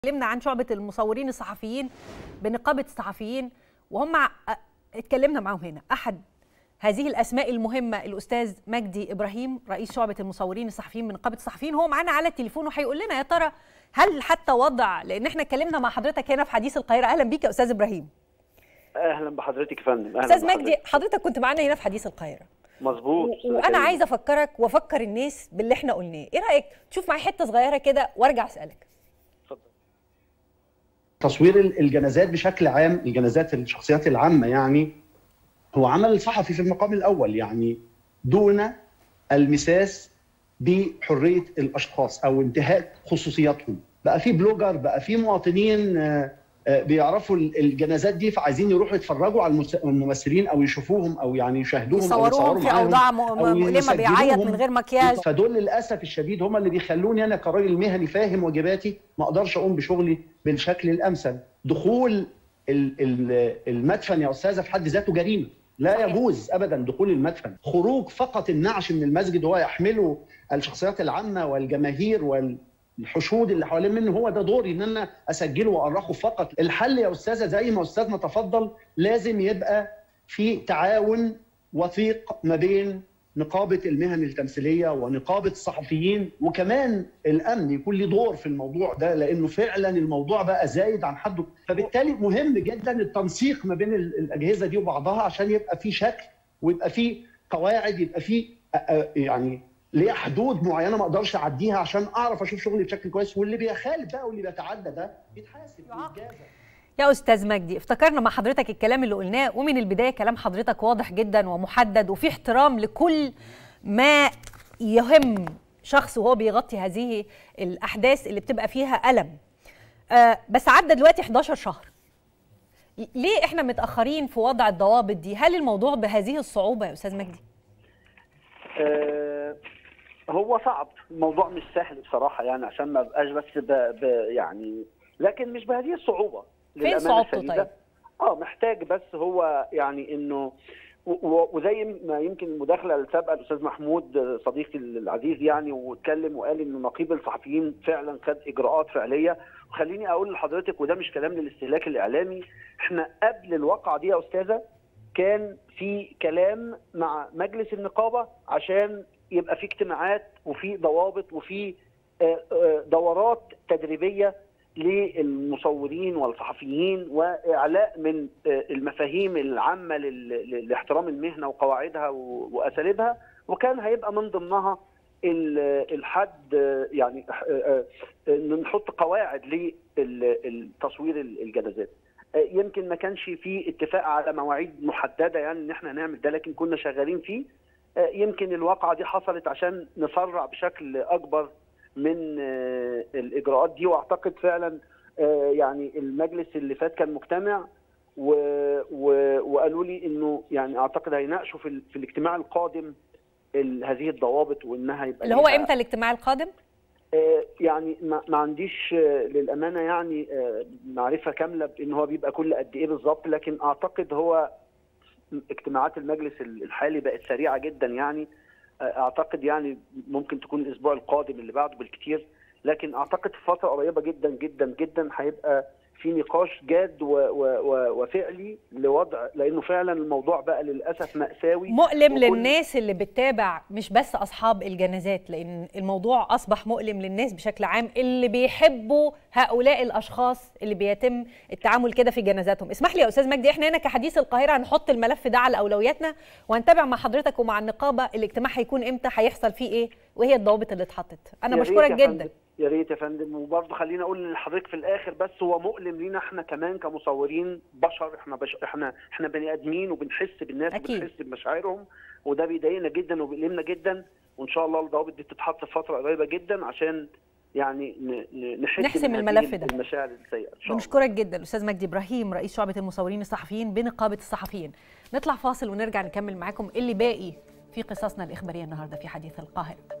اتكلمنا عن شعبة المصورين الصحفيين بنقابة الصحفيين وهم ع- اتكلمنا معاهم هنا أحد هذه الأسماء المهمة الأستاذ مجدي إبراهيم رئيس شعبة المصورين الصحفيين من نقابة الصحفيين هو معانا على التليفون وهيقول لنا يا ترى هل حتى وضع لأن احنا اتكلمنا مع حضرتك هنا في حديث القاهرة أهلا بيك يا أستاذ إبراهيم اهلا بحضرتك يا فندم اهلا أستاذ بحضرتك. مجدي حضرتك كنت معانا هنا في حديث القاهرة مظبوط و- أستاذ وأنا كريم. عايزة أفكرك وأفكر الناس باللي احنا قلناه إيه رأيك تشوف معايا حتة صغيرة كده وأرجع أسألك اتفضل. تصوير الجنازات بشكل عام الجنازات الشخصيات العامة يعني هو عمل صحفي في المقام الأول يعني دون المساس بحرية الأشخاص أو انتهاك خصوصياتهم بقى في بلوجر بقى في مواطنين آه، آه، بيعرفوا الجنازات دي فعايزين يروحوا يتفرجوا على المس- الممثلين أو يشوفوهم أو يعني يشاهدوهم أو يصوروهم يتصوروا في معاهم أوضاع م- أو مؤلمة بيعيط يسجلوهم. من غير مكياج فدول للاسف الشديد هم اللي بيخلوني انا كراجل مهني فاهم واجباتي ما اقدرش اقوم بشغلي بالشكل الامثل دخول ال- ال- المدفن يا استاذه في حد ذاته جريمه لا صحيح. يجوز ابدا دخول المدفن خروج فقط النعش من المسجد وهو يحمله الشخصيات العامه والجماهير والحشود اللي حوالين منه هو ده دوري ان انا اسجله واؤرخه فقط الحل يا استاذه زي ما استاذنا تفضل لازم يبقى في تعاون وثيق ما بين نقابه المهن التمثيليه ونقابه الصحفيين وكمان الامن يكون له دور في الموضوع ده لانه فعلا الموضوع بقى زايد عن حده فبالتالي مهم جدا التنسيق ما بين ال- الاجهزه دي وبعضها عشان يبقى في شكل ويبقى في قواعد يبقى في أ- أ- يعني ليها حدود معينه ما اقدرش اعديها عشان اعرف اشوف شغلي بشكل كويس واللي بيخالف بقى واللي بيتعدى ده يتحاسب يعاقب. ويتجازى يا استاذ مجدي افتكرنا مع حضرتك الكلام اللي قلناه ومن البدايه كلام حضرتك واضح جدا ومحدد وفي احترام لكل ما يهم شخص وهو بيغطي هذه الاحداث اللي بتبقى فيها الم آه بس عدى دلوقتي 11 شهر ليه احنا متاخرين في وضع الضوابط دي هل الموضوع بهذه الصعوبه يا استاذ مجدي آه هو صعب الموضوع مش سهل بصراحه يعني عشان ما بقاش بس ب... ب... يعني لكن مش بهذه الصعوبه فين للأمانة صعوبته الشديدة. طيب؟ اه محتاج بس هو يعني انه و- و- وزي ما يمكن المداخله السابقه الاستاذ محمود آه، صديقي العزيز يعني واتكلم وقال انه نقيب الصحفيين فعلا خد اجراءات فعليه وخليني اقول لحضرتك وده مش كلام للاستهلاك الاعلامي احنا قبل الواقعه دي يا استاذه كان في كلام مع مجلس النقابه عشان يبقى في اجتماعات وفي ضوابط وفي آه، آه، دورات تدريبيه للمصورين والصحفيين واعلاء من آه، المفاهيم العامه لل- ل- لاحترام المهنه وقواعدها و- واساليبها وكان هيبقى من ضمنها ال- الحد آه، يعني آه، آه، آه، نحط قواعد لتصوير الجنازات آه، يمكن ما كانش في اتفاق على مواعيد محدده يعني ان احنا نعمل ده لكن كنا شغالين فيه آه، يمكن الواقعه دي حصلت عشان نسرع بشكل اكبر من آه، الاجراءات دي واعتقد فعلا آه، يعني المجلس اللي فات كان مجتمع و... و... وقالوا لي انه يعني اعتقد هيناقشوا في, ال... في الاجتماع القادم ال... هذه الضوابط وانها يبقى اللي هو ليها- امتى الاجتماع القادم آه، يعني ما, ما عنديش آه، للامانه يعني آه، معرفه كامله بان هو بيبقى كل قد ايه بالظبط لكن اعتقد هو اجتماعات المجلس الحالي بقت سريعه جدا يعني آه، اعتقد يعني ممكن تكون الاسبوع القادم اللي بعده بالكتير لكن اعتقد في فتره قريبه جدا جدا جدا هيبقى في نقاش جاد و و و وفعلي لوضع لانه فعلا الموضوع بقى للاسف ماساوي مؤلم وكل- للناس اللي بتتابع مش بس اصحاب الجنازات لان الموضوع اصبح مؤلم للناس بشكل عام اللي بيحبوا هؤلاء الاشخاص اللي بيتم التعامل كده في جنازاتهم اسمح لي يا استاذ مجدي احنا هنا كحديث القاهره هنحط الملف ده على اولوياتنا وهنتابع مع حضرتك ومع النقابه الاجتماع هيكون امتى هيحصل فيه ايه وايه الضوابط اللي اتحطت انا يا ريت بشكرك يا جدا فندم، يا ريت يا فندم وبرضه خليني اقول لحضرتك في الاخر بس هو مؤلم لينا احنا كمان كمصورين بشر احنا بش... احنا احنا بني ادمين وبنحس بالناس أكيد. وبنحس بمشاعرهم وده بيضايقنا جدا وبيألمنا جدا وان شاء الله الضوابط دي تتحط في فتره قريبه جدا عشان يعني ن... ن... نحد نحسم من هذه الملف ده. المشاعر السيئه ان شاء الله بنشكرك جدا الاستاذ مجدي ابراهيم رئيس شعبه المصورين الصحفيين بنقابه الصحفيين نطلع فاصل ونرجع نكمل معاكم اللي باقي في قصصنا الاخباريه النهارده في حديث القاهره